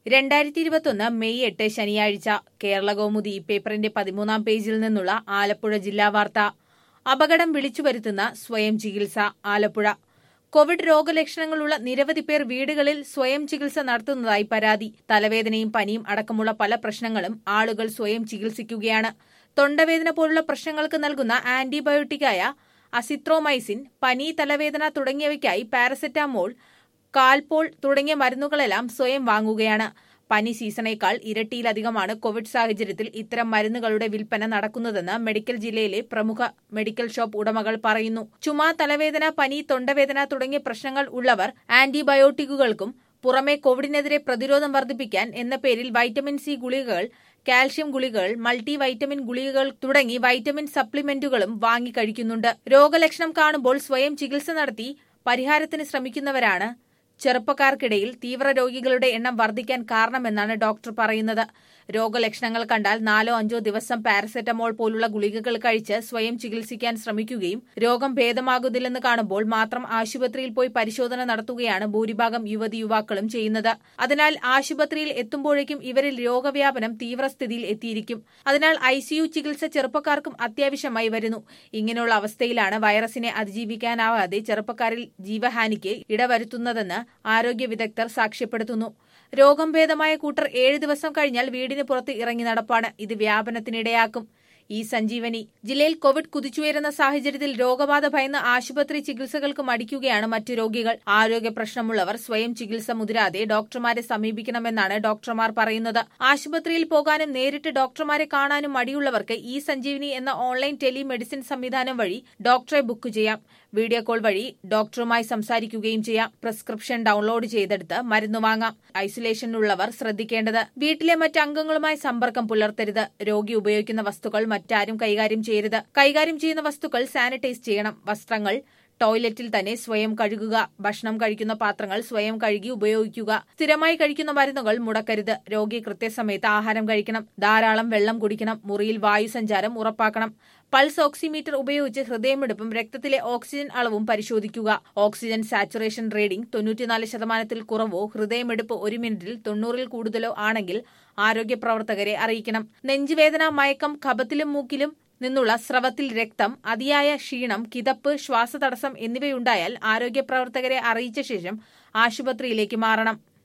രണ്ടായിരത്തി ഇരുപത്തൊന്ന് മെയ് എട്ട് ശനിയാഴ്ച കേരള കൗമുദി പേപ്പറിന്റെ പതിമൂന്നാം പേജിൽ നിന്നുള്ള ആലപ്പുഴ ജില്ലാ വാർത്ത അപകടം വിളിച്ചു വരുത്തുന്ന സ്വയം ചികിത്സ ആലപ്പുഴ കോവിഡ് രോഗലക്ഷണങ്ങളുള്ള നിരവധി പേർ വീടുകളിൽ സ്വയം ചികിത്സ നടത്തുന്നതായി പരാതി തലവേദനയും പനിയും അടക്കമുള്ള പല പ്രശ്നങ്ങളും ആളുകൾ സ്വയം ചികിത്സിക്കുകയാണ് തൊണ്ടവേദന പോലുള്ള പ്രശ്നങ്ങൾക്ക് നൽകുന്ന ആന്റിബയോട്ടിക്കായ അസിത്രോമൈസിൻ പനി തലവേദന തുടങ്ങിയവയ്ക്കായി പാരസെറ്റാമോൾ കാൽപോൾ തുടങ്ങിയ മരുന്നുകളെല്ലാം സ്വയം വാങ്ങുകയാണ് പനി സീസണേക്കാൾ ഇരട്ടിയിലധികമാണ് കോവിഡ് സാഹചര്യത്തിൽ ഇത്തരം മരുന്നുകളുടെ വിൽപ്പന നടക്കുന്നതെന്ന് മെഡിക്കൽ ജില്ലയിലെ പ്രമുഖ മെഡിക്കൽ ഷോപ്പ് ഉടമകൾ പറയുന്നു ചുമ തലവേദന പനി തൊണ്ടവേദന തുടങ്ങിയ പ്രശ്നങ്ങൾ ഉള്ളവർ ആന്റിബയോട്ടിക്കുകൾക്കും പുറമെ കോവിഡിനെതിരെ പ്രതിരോധം വർദ്ധിപ്പിക്കാൻ എന്ന പേരിൽ വൈറ്റമിൻ സി ഗുളികകൾ കാൽഷ്യം ഗുളികകൾ മൾട്ടി വൈറ്റമിൻ ഗുളികകൾ തുടങ്ങി വൈറ്റമിൻ സപ്ലിമെന്റുകളും വാങ്ങി കഴിക്കുന്നുണ്ട് രോഗലക്ഷണം കാണുമ്പോൾ സ്വയം ചികിത്സ നടത്തി പരിഹാരത്തിന് ശ്രമിക്കുന്നവരാണ് ചെറുപ്പക്കാർക്കിടയിൽ തീവ്ര രോഗികളുടെ എണ്ണം വർദ്ധിക്കാൻ കാരണമെന്നാണ് ഡോക്ടർ പറയുന്നത് രോഗലക്ഷണങ്ങൾ കണ്ടാൽ നാലോ അഞ്ചോ ദിവസം പാരസെറ്റമോൾ പോലുള്ള ഗുളികകൾ കഴിച്ച് സ്വയം ചികിത്സിക്കാൻ ശ്രമിക്കുകയും രോഗം ഭേദമാകുന്നില്ലെന്ന് കാണുമ്പോൾ മാത്രം ആശുപത്രിയിൽ പോയി പരിശോധന നടത്തുകയാണ് ഭൂരിഭാഗം യുവതി യുവാക്കളും ചെയ്യുന്നത് അതിനാൽ ആശുപത്രിയിൽ എത്തുമ്പോഴേക്കും ഇവരിൽ രോഗവ്യാപനം തീവ്രസ്ഥിതിയിൽ എത്തിയിരിക്കും അതിനാൽ ഐസിയു ചികിത്സ ചെറുപ്പക്കാർക്കും അത്യാവശ്യമായി വരുന്നു ഇങ്ങനെയുള്ള അവസ്ഥയിലാണ് വൈറസിനെ അതിജീവിക്കാനാവാതെ ചെറുപ്പക്കാരിൽ ജീവഹാനിക്ക് ഇടവരുത്തുന്നതെന്ന് ആരോഗ്യ വിദഗ്ധർ സാക്ഷ്യപ്പെടുത്തുന്നു രോഗം ഭേദമായ കൂട്ടർ ഏഴ് ദിവസം കഴിഞ്ഞാൽ വീടിന് പുറത്ത് ഇറങ്ങി നടപ്പാണ് ഇത് വ്യാപനത്തിനിടയാക്കും ഈ സഞ്ജീവനി ജില്ലയിൽ കോവിഡ് കുതിച്ചുയരുന്ന സാഹചര്യത്തിൽ രോഗബാധ ഭയന്ന് ആശുപത്രി ചികിത്സകൾക്ക് മടിക്കുകയാണ് മറ്റു രോഗികൾ ആരോഗ്യ പ്രശ്നമുള്ളവർ സ്വയം ചികിത്സ മുതിരാതെ ഡോക്ടർമാരെ സമീപിക്കണമെന്നാണ് ഡോക്ടർമാർ പറയുന്നത് ആശുപത്രിയിൽ പോകാനും നേരിട്ട് ഡോക്ടർമാരെ കാണാനും മടിയുള്ളവർക്ക് ഈ സഞ്ജീവനി എന്ന ഓൺലൈൻ ടെലിമെഡിസിൻ സംവിധാനം വഴി ഡോക്ടറെ ബുക്ക് ചെയ്യാം വീഡിയോ കോൾ വഴി ഡോക്ടറുമായി സംസാരിക്കുകയും ചെയ്യാം പ്രിസ്ക്രിപ്ഷൻ ഡൌൺലോഡ് ചെയ്തെടുത്ത് മരുന്ന് വാങ്ങാം ഐസൊലേഷനിലുള്ളവർ ശ്രദ്ധിക്കേണ്ടത് വീട്ടിലെ മറ്റ് അംഗങ്ങളുമായി സമ്പർക്കം പുലർത്തരുത് രോഗി ഉപയോഗിക്കുന്ന വസ്തുക്കൾ മറ്റാരും കൈകാര്യം ചെയ്യരുത് കൈകാര്യം ചെയ്യുന്ന വസ്തുക്കൾ സാനിറ്റൈസ് ചെയ്യണം വസ്ത്രങ്ങൾ ടോയ്ലറ്റിൽ തന്നെ സ്വയം കഴുകുക ഭക്ഷണം കഴിക്കുന്ന പാത്രങ്ങൾ സ്വയം കഴുകി ഉപയോഗിക്കുക സ്ഥിരമായി കഴിക്കുന്ന മരുന്നുകൾ മുടക്കരുത് രോഗി കൃത്യസമയത്ത് ആഹാരം കഴിക്കണം ധാരാളം വെള്ളം കുടിക്കണം മുറിയിൽ വായു സഞ്ചാരം ഉറപ്പാക്കണം പൾസ് ഓക്സിമീറ്റർ ഉപയോഗിച്ച് ഹൃദയമിടിപ്പും രക്തത്തിലെ ഓക്സിജൻ അളവും പരിശോധിക്കുക ഓക്സിജൻ സാച്ചുറേഷൻ റീഡിംഗ് തൊണ്ണൂറ്റിനാല് ശതമാനത്തിൽ കുറവോ ഹൃദയമിടിപ്പ് ഒരു മിനിറ്റിൽ തൊണ്ണൂറിൽ കൂടുതലോ ആണെങ്കിൽ ആരോഗ്യ പ്രവർത്തകരെ അറിയിക്കണം നെഞ്ചുവേദന മയക്കം കപത്തിലും മൂക്കിലും നിന്നുള്ള സ്രവത്തിൽ രക്തം അതിയായ ക്ഷീണം കിതപ്പ് ശ്വാസതടസ്സം എന്നിവയുണ്ടായാൽ ആരോഗ്യ പ്രവർത്തകരെ അറിയിച്ച ശേഷം ആശുപത്രിയിലേക്ക് മാറണം